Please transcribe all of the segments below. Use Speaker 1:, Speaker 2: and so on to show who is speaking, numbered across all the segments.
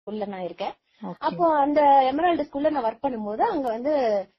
Speaker 1: ஸ்கூல்ல நான் இருக்கேன்
Speaker 2: Okay.
Speaker 1: அப்போ அந்த எமரால்டு ஸ்கூல்ல நான் ஒர்க் பண்ணும்போது அங்க வந்து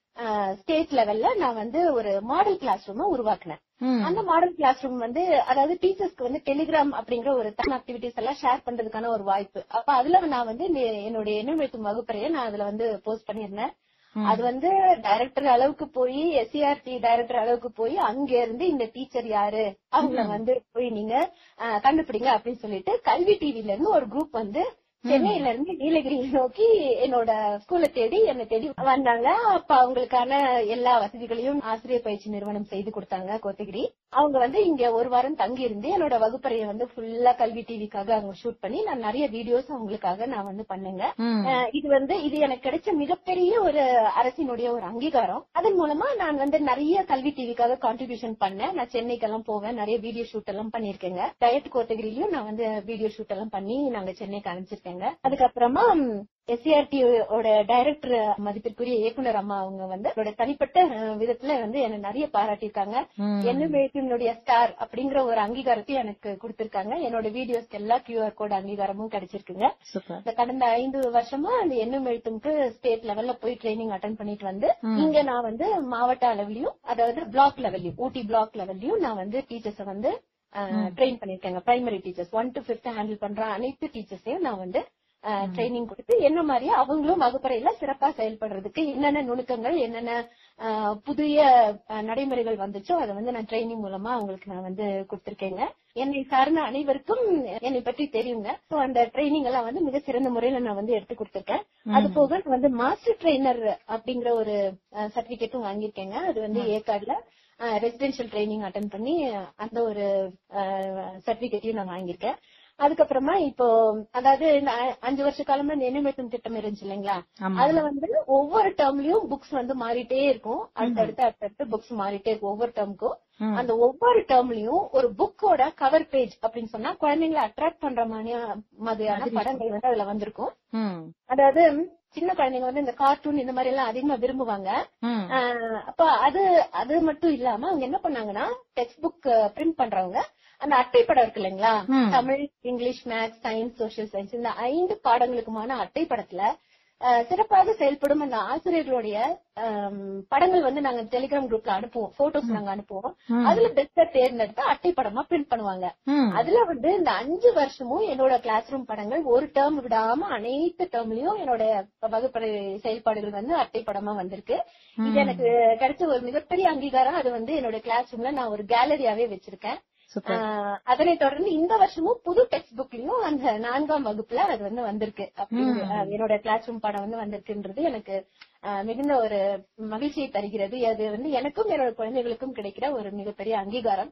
Speaker 1: ஸ்டேட் லெவல்ல நான் வந்து ஒரு மாடல் கிளாஸ் ரூம் உருவாக்குனேன்
Speaker 2: ம்.
Speaker 1: அந்த மாடல் கிளாஸ் ரூம் வந்து அதாவது டீச்சர்ஸ்க்கு வந்து டெலிகிராம் அப்படிங்கிற ஒரு தன் ஆக்டிவிட்டிஸ் எல்லாம் ஷேர் பண்றதுக்கான ஒரு வாய்ப்பு அப்ப அதுல நான் வந்து இந்த- என்னுடைய எண்ணெழுத்தும் வகுப்பறைய நான் அதுல வந்து போஸ்ட் பண்ணியிருந்தேன்
Speaker 2: ம்.
Speaker 1: அது வந்து டைரக்டர் அளவுக்கு போய் எஸ்சிஆர்டி டைரக்டர் அளவுக்கு போய் அங்க இருந்து இந்த டீச்சர் யாரு அவங்கள வந்து போய் நீங்க அஹ், கண்டுபிடிங்க அப்படின்னு சொல்லிட்டு கல்வி டிவில இருந்து ஒரு குரூப் வந்து சென்னையில இருந்து நீலகிரியை நோக்கி என்னோட ஸ்கூலை தேடி என்னை தேடி வந்தாங்க அப்ப அவங்களுக்கான எல்லா வசதிகளையும் ஆசிரியர் பயிற்சி நிறுவனம் செய்து கொடுத்தாங்க கோத்தகிரி அவங்க வந்து இங்க ஒரு வாரம் தங்கி இருந்து என்னோட வகுப்பறையை வந்து ஃபுல்லா கல்வி டிவிக்காக அவங்க ஷூட் பண்ணி நான் நிறைய வீடியோஸ் அவங்களுக்காக நான் வந்து பண்ணேங்க
Speaker 2: ம்.
Speaker 1: அஹ் இது வந்து இது எனக்கு கிடைச்ச மிகப்பெரிய ஒரு அரசினுடைய ஒரு அங்கீகாரம் அதன் மூலமா நான் வந்து நிறைய கல்வி டிவிக்காக கான்ட்ரிபியூஷன் பண்ணேன் நான் சென்னைக்கெல்லாம் போவேன் நிறைய வீடியோ ஷூட் எல்லாம் பண்ணிருக்கேங்க டயட் கோத்தகிரிலயும் நான் வந்து வீடியோ ஷூட் எல்லாம் பண்ணி நாங்க சென்னைக்கு அனுப்பிச்சிருக்கேங்க அதுக்கப்புறமா எஸ்சிஆர்டி ஓட டைரக்டர் மதிப்பிற்குரிய இயக்குனர் அம்மா அவங்க வந்து அவரோட தனிப்பட்ட அஹ், விதத்துல வந்து என்ன நிறைய பாராட்டியிருக்காங்க
Speaker 2: ம்.
Speaker 1: என்ன எழுத்தினுடைய ஸ்டார் அப்படிங்கிற ஒரு அங்கீகாரத்தையும் எனக்கு கொடுத்திருக்காங்க என்னோட வீடியோஸ்க்கு எல்லா கியூஆர் கோட் அங்கீகாரமும் கிடைச்சிருக்குங்க
Speaker 2: சூப்பர்
Speaker 1: இந்த கடந்த ஐந்து வருஷமா அந்த எண்ணும் எழுத்துக்கு ஸ்டேட் லெவல்ல போய் ட்ரைனிங் அட்டன் பண்ணிட்டு வந்து
Speaker 2: ம்.
Speaker 1: இங்க நான் வந்து மாவட்ட அளவிலையும் அதாவது பிளாக் லெவல்லையும் ஊட்டி பிளாக் லெவல்லையும் நான் வந்து டீச்சர்ஸ வந்து ட்ரெயின் பண்ணிருக்கேங்க primary teachers one to fifth handle பண்ற அனைத்து டீச்சர்ஸையும் நான் வந்து ட்ரைனிங் கொடுத்து என்ன மாதிரியே அவங்களும் வகுப்பறையில சிறப்பா செயல்படுறதுக்கு என்னென்ன நுணுக்கங்கள் என்னென்ன அஹ், புதிய அஹ், நடைமுறைகள் வந்துச்சோ அதை வந்து நான் ட்ரைனிங் மூலமா அவங்களுக்கு நான் வந்து கொடுத்திருக்கேங்க என்னை சார்ந்த அனைவருக்கும் என்னை பற்றி தெரியுங்க So, அந்த ட்ரைனிங் எல்லாம் வந்து மிக சிறந்த முறையில நான் வந்து எடுத்து கொடுத்திருக்கேன் அது போக நான் வந்து மாஸ்டர் ட்ரெயினர் அப்படிங்கிற ஒரு சர்டிபிகேட்டும் வாங்கியிருக்கேங்க அது வந்து ஏற்காடுல ரெசிடென்ஷியல் ட்ரைனிங் அட்டன் பண்ணி அஹ், அந்த ஒரு சர்டிபிகேட்டையும் நான் வாங்கியிருக்கேன் அதுக்கப்புறமா இப்போ அதாவது இந்த அ- அஞ்சு வருஷ காலமா இந்த எண்ணிமேட்டும் திட்டம் இருந்துச்சு இல்லைங்களா
Speaker 2: ஆமா.
Speaker 1: அதுல வந்து ஒவ்வொரு டேர்ம்லயும் புக்ஸ் வந்து மாறிட்டே இருக்கும் அடுத்தடுத்து அடுத்தடுத்து புக்ஸ் மாறிட்டே இருக்கும் ஒவ்வொரு டேர்முக்கும்
Speaker 2: ம்.
Speaker 1: அந்த ஒவ்வொரு டேர்ம்லயும் ஒரு புக்கோட கவர் பேஜ் அப்படின்னு சொன்னா குழந்தைங்களை அட்ராக்ட் பண்ற மாதிரியா- மாதிரியான படங்கள் வந்து அதுல வந்திருக்கும்
Speaker 2: ம்.
Speaker 1: அதாவது சின்ன குழந்தைங்க வந்து இந்த கார்ட்டூன் இந்த மாதிரி எல்லாம் அதிகமா விரும்புவாங்க
Speaker 2: ம்.
Speaker 1: ஆஹ் அப்ப அது அது மட்டும் இல்லாம அவங்க என்ன பண்ணாங்கன்னா டெக்ஸ்ட் புக் பிரிண்ட் பண்றவங்க அந்த அட்டைப்படம் இருக்கு இல்லைங்களா
Speaker 2: ம்.
Speaker 1: Tamil English maths science social science இந்த ஐந்து பாடங்களுக்குமான அட்டைப்படத்துல ஆஹ் சிறப்பாக செயல்படும் அந்த ஆசிரியர்களுடைய ஆம், படங்கள் வந்து நாங்க டெலிகிராம் குரூப்ல அனுப்புவோம் போட்டோஸ் நாங்க அனுப்புவோம்
Speaker 2: ம்.
Speaker 1: அதுல பெஸ்டா தேர்ந்தெடுத்து அட்டைப்படமா பிரிண்ட் பண்ணுவாங்க
Speaker 2: ம்.
Speaker 1: அதுல வந்து இந்த அஞ்சு வருஷமும் என்னோட கிளாஸ் ரூம் படங்கள் ஒரு டேர்ம் விடாம அனைத்து டேர்ம்லயும் என்னோட வகுப்பறை செயல்பாடுகள் வந்து அட்டைப்படமா வந்திருக்கு இது எனக்கு கிடைச்ச ஒரு மிகப்பெரிய அங்கீகாரம் அது வந்து என்னோட கிளாஸ் ரூம்ல நான் ஒரு கேலரியாவே வச்சிருக்கேன்
Speaker 2: சூப்பர்
Speaker 1: ஆஹ் அதனை தொடர்ந்து இந்த வருஷமும் புது டெக்ஸ்ட் புக்லயும் அந்த நான்காம் வகுப்புல அது வந்து வந்திருக்கு அப்படிங்கிற ஆஹ் என்னோட கிளாஸ் ரூம் படம் வந்து வந்திருக்குன்றது எனக்கு ஆஹ் மிகுந்த ஒரு மகிழ்ச்சியை தருகிறது அது வந்து எனக்கும் என்னோட குழந்தைகளுக்கும் கிடைக்கிற ஒரு மிகப்பெரிய அங்கீகாரம்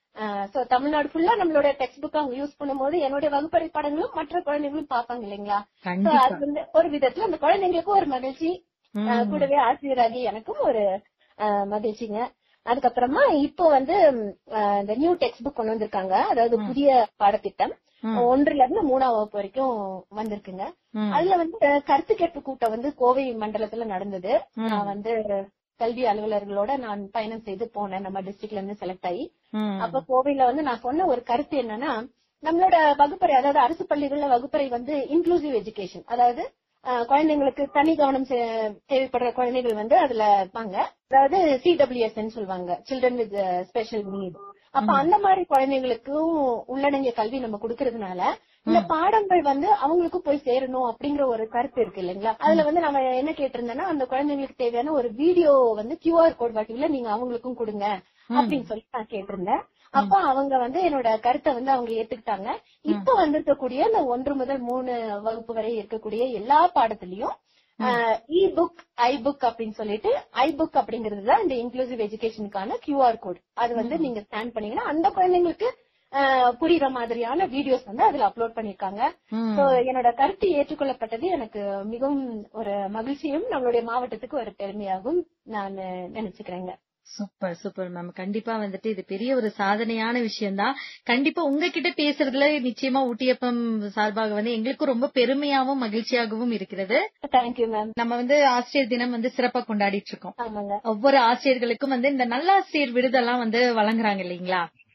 Speaker 1: சோ தமிழ்நாடு ஃபுல்லா நம்மளோட டெக்ஸ்ட் புக் அவங்க யூஸ் பண்ணும்போது என்னுடைய வகுப்பறை படங்களும் மற்ற குழந்தைகளும் பார்ப்பாங்க இல்லைங்களா So,
Speaker 2: கண்டிப்பா
Speaker 1: அது வந்து ஒரு விதத்துல அந்த குழந்தைங்களுக்கும் ஒரு மகிழ்ச்சி
Speaker 2: ம்.
Speaker 1: ஆஹ் கூடவே ஆசிரியராகி எனக்கும் ஒரு ஆஹ் மகிழ்ச்சிங்க அதுக்கப்புறமா இப்போ வந்து ம், ஆஹ் இந்த நியூ டெக்ஸ்ட் புக் கொண்டு வந்திருக்காங்க அதாவது புதிய பாடத்திட்டம்
Speaker 2: ம்.
Speaker 1: ஒன்றுல இருந்து மூணாம் வகுப்பு வரைக்கும் வந்திருக்குங்க
Speaker 2: ம்.
Speaker 1: அதுல வந்து அஹ், கருத்து கேட்பு கூட்டம் வந்து கோவை மண்டலத்துல நடந்தது
Speaker 2: ம்.
Speaker 1: நான் வந்து கல்வி அலுவலர்களோட நான் பயணம் செய்து போனேன் நம்ம டிஸ்ட்ரிக்ட்ல இருந்து செலக்ட் ஆகி
Speaker 2: ம்.
Speaker 1: அப்ப கோவையில வந்து நான் சொன்ன ஒரு கருத்து என்னன்னா நம்மளோட வகுப்பறை அதாவது அரசு பள்ளிகள்ல வகுப்பறை வந்து இன்க்ளூசிவ் எஜுகேஷன் அதாவது அஹ், குழந்தைங்களுக்கு தனி கவனம் செ- தேவைப்படுற குழந்தைகள் வந்து அதுல இருப்பாங்க அதாவது சிடபிள்யூஎஸ் சொல்லுவாங்க சில்ட்ரன் வித் ஸ்பெஷல் நீட் அப்ப அந்த மாதிரி குழந்தைங்களுக்கும் உள்ளடங்கிய கல்வி நம்ம கொடுக்கறதுனால இந்த பாடங்கள் வந்து அவங்களுக்கும் போய் சேரணும் அப்படிங்கிற ஒரு கருத்து இருக்கு இல்லைங்களா அதுல வந்து நம்ம என்ன கேட்டிருந்தோம்னா அந்த குழந்தைங்களுக்கு தேவையான ஒரு வீடியோ வந்து கியூஆர் கோட் வட்டியில நீங்க அவங்களுக்கும் கொடுங்க அப்படின்னு சொல்லி நான் கேட்டிருந்தேன் அப்ப அவங்க வந்து என்னோட கருத்தை வந்து அவங்க ஏத்துக்கிட்டாங்க இப்ப வந்திருக்கக்கூடிய இந்த ஒன்று முதல் மூணு வகுப்பு வரை இருக்கக்கூடிய எல்லா பாடத்திலையும் இ புக் ஐ புக் அப்படின்னு சொல்லிட்டு ஐ புக் அப்படிங்கிறது தான் இந்த இன்க்ளூசிவ் எஜுகேஷனுக்கான கியூஆர் கோட் அது வந்து நீங்க ஸ்கேன் பண்ணீங்கன்னா அந்த குழந்தைங்களுக்கு ஆஹ், புரியுற மாதிரியான வீடியோஸ் வந்து அதுல அப்லோட் பண்ணிருக்காங்க
Speaker 2: ம்.
Speaker 1: So, என்னோட கருத்து ஏற்றுக்கொள்ளப்பட்டது எனக்கு மிகவும் ஒரு மகிழ்ச்சியும் நம்மளுடைய மாவட்டத்துக்கு ஒரு பெருமையாகவும் நான் நினைச்சுக்கிறேங்க
Speaker 2: சூப்பர் சூப்பர் மேம் கண்டிப்பா வந்துட்டு இது பெரிய ஒரு சாதனையான விஷயம்தான் கண்டிப்பா உங்ககிட்ட பேசுறதுல நிச்சயமா ஊட்டியப்பம் சார்பாக வந்து எங்களுக்கும் ரொம்ப பெருமையாவும் மகிழ்ச்சியாகவும் இருக்கிறது
Speaker 1: தேங்க்யூ மேம்
Speaker 2: நம்ம வந்து ஆசிரியர் தினம் வந்து சிறப்பா கொண்டாடிட்டு இருக்கோம்
Speaker 1: ஆமாங்க
Speaker 2: ஒவ்வொரு ஆசிரியர்களுக்கும் வந்து இந்த நல்லாசிரியர் விருதெல்லாம் வந்து வழங்குறாங்க இல்லைங்களா